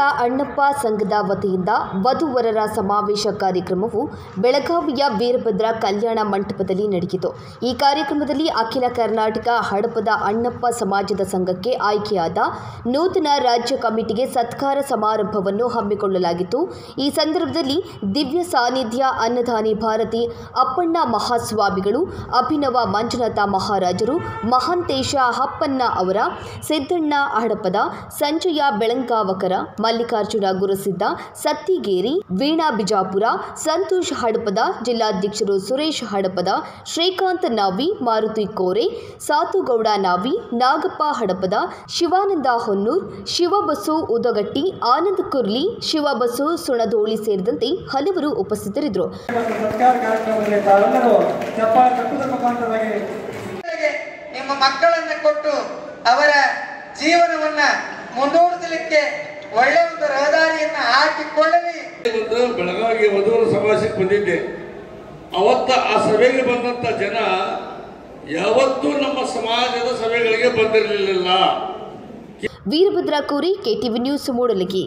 ಅಣ್ಣಪ್ಪ ಸಂಘದ ವತಿಯಿಂದ ವಧುವರರ ಸಮಾವೇಶ ಕಾರ್ಯಕ್ರಮವು ಬೆಳಗಾವಿಯ ವೀರಭದ್ರ ಕಲ್ಯಾಣ ಮಂಟಪದಲ್ಲಿ ನಡೆಯಿತು ಈ ಕಾರ್ಯಕ್ರಮದಲ್ಲಿ ಅಖಿಲ ಕರ್ನಾಟಕ ಹಡಪದ ಅಣ್ಣಪ್ಪ ಸಮಾಜದ ಸಂಘಕ್ಕೆ ಆಯ್ಕೆಯಾದ ನೂತನ ರಾಜ್ಯ ಕಮಿಟಿಗೆ ಸತ್ಕಾರ ಸಮಾರಂಭವನ್ನು ಹಮ್ಮಿಕೊಳ್ಳಲಾಗಿತ್ತು ಈ ಸಂದರ್ಭದಲ್ಲಿ ದಿವ್ಯ ಸಾನ್ನಿಧ್ಯ ಅನ್ನದಾನಿ ಭಾರತಿ ಅಪ್ಪಣ್ಣ ಮಹಾಸ್ವಾಮಿಗಳು ಅಭಿನವ ಮಂಜುನಾಥ ಮಹಾರಾಜರು ಮಹಾಂತೇಶ ಹಪ್ಪನ್ನ ಅವರ ಸಿದ್ದಣ್ಣ ಹಡಪದ ಸಂಜಯ ಬೆಳಂಗಾವಕರ ಮಲ್ಲಿಕಾರ್ಜುನ ಗುರುಸಿದ್ದ ಸತ್ತಿಗೇರಿ ವೀಣಾ ಬಿಜಾಪುರ ಸಂತೋಷ್ ಹಡಪದ ಜಿಲ್ಲಾಧ್ಯಕ್ಷರು ಸುರೇಶ್ ಹಡಪದ ಶ್ರೀಕಾಂತ್ ನಾವಿ ಮಾರುತಿ ಕೋರೆ ಸಾತುಗೌಡ ನಾವಿ ನಾಗಪ್ಪ ಹಡಪದ ಶಿವಾನಂದ ಹೊನ್ನೂರ್ ಶಿವಬಸು ಉದಗಟ್ಟಿ ಆನಂದ್ ಕುರ್ಲಿ ಶಿವಬಸು ಸುಣದೋಳಿ ಸೇರಿದಂತೆ ಹಲವರು ಉಪಸ್ಥಿತರಿದ್ದರು ಮತ್ತು ಸತ್ಕಾರ ಕಾರ್ಯಕ್ರಮದಲ್ಲಿ ತಾವೆಲ್ಲರೂ ಚಪ್ಪಾಳೆ ತಟ್ಟುವುದರ ಮುಖಾಂತರವಾಗಿ ಮಕ್ಕಳಿಗೆ ನಿಮ್ಮ ಮಕ್ಕಳನ್ನ ಕೊಟ್ಟು ಅವರ ಜೀವನವನ್ನ ಮುಂದೂಡಿಸಲಿಕ್ಕೆ ಒಳ್ಳೆ ಒಂದು ರಹದಾರಿಯನ್ನ ಹಾಕಿಕೊಳ್ಳಲಿ ಇವತ್ತು ಬೆಳಗಾವಿಗೆ ವಧುವರ ಸಮಾವೇಶಕ್ಕೆ ಬಂದಿದ್ದೆ ಅವತ್ತ ಆ ಸಭೆಗೆ ಬಂದಂತ ಜನ ಯಾವತ್ತೂ ನಮ್ಮ ಸಮಾಜದ ಸಭೆಗಳಿಗೆ ಬಂದಿರಲಿಲ್ಲ ವೀರಭದ್ರ ಕೋರಿ ಕೆಟಿವಿ ನ್ಯೂಸ್ ಮೂಡಲಗಿ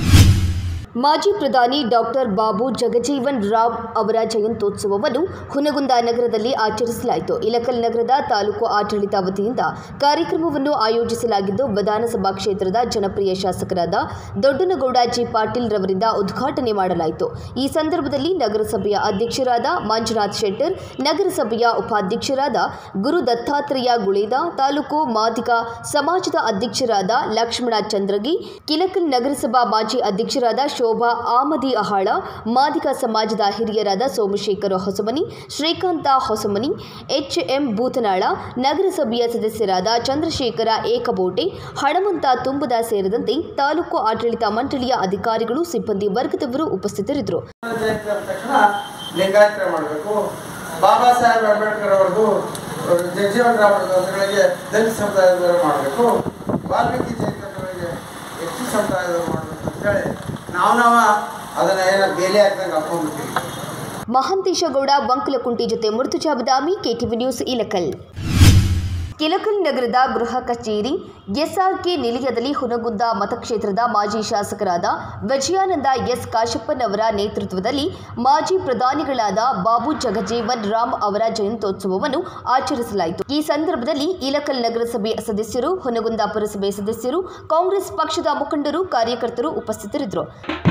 ಮಾಜಿ ಪ್ರಧಾನಿ ಡಾಕ್ಟರ್ ಬಾಬು ಜಗಜೀವನ್ ರಾವ್ ಅವರ ಜಯಂತ್ಯೋತ್ಸವವನ್ನು ಹುನಗುಂದ ನಗರದಲ್ಲಿ ಆಚರಿಸಲಾಯಿತು ಇಲಕಲ್ ನಗರದ ತಾಲೂಕು ಆಡಳಿತ ವತಿಯಿಂದ ಕಾರ್ಯಕ್ರಮವನ್ನು ಆಯೋಜಿಸಲಾಗಿದ್ದು ವಿಧಾನಸಭಾ ಕ್ಷೇತ್ರದ ಜನಪ್ರಿಯ ಶಾಸಕರಾದ ದೊಡ್ಡನಗೌಡ ಜಿ ಪಾಟೀಲ್ ರವರಿಂದ ಉದ್ಘಾಟನೆ ಮಾಡಲಾಯಿತು ಈ ಸಂದರ್ಭದಲ್ಲಿ ನಗರಸಭೆಯ ಅಧ್ಯಕ್ಷರಾದ ಮಂಜುನಾಥ್ ಶೆಟ್ಟರ್ ನಗರಸಭೆಯ ಉಪಾಧ್ಯಕ್ಷರಾದ ಗುರು ದತ್ತಾತ್ರೇಯ ಗುಳೇದ ತಾಲೂಕು ಮಾದಿಗ ಸಮಾಜದ ಅಧ್ಯಕ್ಷರಾದ ಲಕ್ಷ್ಮಣ ಚಂದ್ರಗಿ ಕಿಲಕಲ್ ನಗರಸಭಾ ಮಾಜಿ ಅಧ್ಯಕ್ಷರಾದ ಶೋಭಾ ಆಮದಿ ಅಹಾಳ ಮಾದಿಗ ಸಮಾಜದ ಹಿರಿಯರಾದ ಸೋಮಶೇಖರ ಹೊಸಮನಿ ಶ್ರೀಕಾಂತ ಹೊಸಮನಿ ಎಚ್ ಎಂ ಭೂತನಾಳ ನಗರಸಭೆಯ ಸದಸ್ಯರಾದ ಚಂದ್ರಶೇಖರ ಏಕಬೋಟೆ ಹಣಮಂತ ತುಂಬದ ಸೇರಿದಂತೆ ತಾಲೂಕು ಆಡಳಿತ ಮಂಡಳಿಯ ಅಧಿಕಾರಿಗಳು ಸಿಬ್ಬಂದಿ ವರ್ಗದವರು ಉಪಸ್ಥಿತರಿದ್ದರು ಜಯಂತಿ ಅಂದ ತಕ್ಷಣ ಲಿಂಗಾಯತರ ಮಾಡಬೇಕು ಬಾಬಾ ಸಾಹೇಬ್ ಅಂಬೇಡ್ಕರ್ ಅವ್ರದ್ದು ಜಗಜೀವನ್ ರಾಮ್ ಅವರುಗಳಿಗೆ ದಲಿತ ಸಮುದಾಯದವರು ಮಾಡಬೇಕು ವಾಲ್ಮೀಕಿ ಜಯಂತಿ ಅವರಿಗೆ ಎಸ್ ಟಿ ಸಮುದಾಯದವರು ಮಾಡಬೇಕು ಅಂತೇಳಿ ನಾವು ನಾವು ಅದನ್ನ ಏನೋ ಬೇಲಿ ಹಾಕ್ದಂಗೆ ಹಾಕೊಂಡ್ಬಿಟ್ಟಿವಿ ಮಹಾಂತೇಶಗೌಡ ಬಂಕಲಕುಂಟಿ ಜೊತೆ ಮೃತುಜಾ ಬದಾಮಿ ಕೆಟಿವಿ ನ್ಯೂಸ್ ಇಲಕಲ್ ಕಿಲಕಲ್ ನಗರದ ಗೃಹ ಕಚೇರಿ ಎಸ್ಆರ್ಕೆ ನಿಲಯದಲ್ಲಿ ಹುನಗುಂದ ಮತಕ್ಷೇತ್ರದ ಮಾಜಿ ಶಾಸಕರಾದ ವಿಜಯಾನಂದ ಎಸ್ ಕಾಶಪ್ಪನವರ ನೇತೃತ್ವದಲ್ಲಿ ಮಾಜಿ ಪ್ರಧಾನಿಗಳಾದ ಬಾಬು ಜಗಜೀವನ್ ರಾಮ್ ಅವರ ಜಯಂತ್ಯೋತ್ಸವವನ್ನು ಆಚರಿಸಲಾಯಿತು ಈ ಸಂದರ್ಭದಲ್ಲಿ ಇಲಕಲ್ ನಗರಸಭೆ ಸದಸ್ಯರು ಹುನಗುಂದ ಪುರಸಭೆ ಸದಸ್ಯರು ಕಾಂಗ್ರೆಸ್ ಪಕ್ಷದ ಮುಖಂಡರು ಕಾರ್ಯಕರ್ತರು ಉಪಸ್ಥಿತರಿದ್ದರು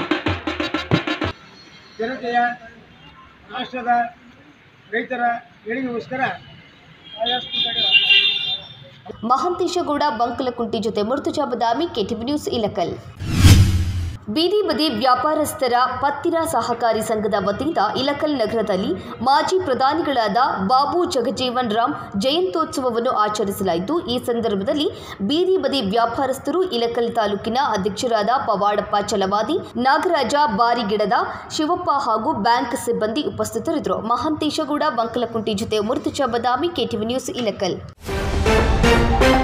ಜನತೆಯ ರಾಷ್ಟ್ರದ ರೈತರ ಏಳಿಗೆಗೋಸ್ಕರ ಆಯಾಸ್ತು ಮಹಾಂತೇಶಗೌಡ ಬಂಕಲಕುಂಟಿ ಜೊತೆ ಮುರ್ತುಜಾ ಬದಾಮಿ ಕೆಟಿವಿ ನ್ಯೂಸ್ ಇಲಕಲ್ ಬೀದಿ ಬದಿ ವ್ಯಾಪಾರಸ್ಥರ ಪತ್ತಿನ ಸಹಕಾರಿ ಸಂಘದ ವತಿಯಿಂದ ಇಲಕಲ್ ನಗರದಲ್ಲಿ ಮಾಜಿ ಪ್ರಧಾನಿಗಳಾದ ಬಾಬು ಜಗಜೀವನ್ ರಾಮ್ ಜಯಂತ್ಯೋತ್ಸವವನ್ನು ಆಚರಿಸಲಾಯಿತು ಈ ಸಂದರ್ಭದಲ್ಲಿ ಬೀದಿ ಬದಿ ವ್ಯಾಪಾರಸ್ಥರು ಇಲಕಲ್ ತಾಲೂಕಿನ ಅಧ್ಯಕ್ಷರಾದ ಪವಾಡಪ್ಪ ಚಲವಾದಿ ನಾಗರಾಜ ಬಾರಿಗಿಡದ ಶಿವಪ್ಪ ಹಾಗೂ ಬ್ಯಾಂಕ್ ಸಿಬ್ಬಂದಿ ಉಪಸ್ಥಿತರಿದ್ದರು ಮಹಾಂತೇಶಗೌಡ ಬಂಕಲಕುಂಟಿ ಜೊತೆ ಮುರ್ತುಜಾ ಬದಾಮಿ ಕೆಟಿವಿ ನ್ಯೂಸ್ ಇಲಕಲ್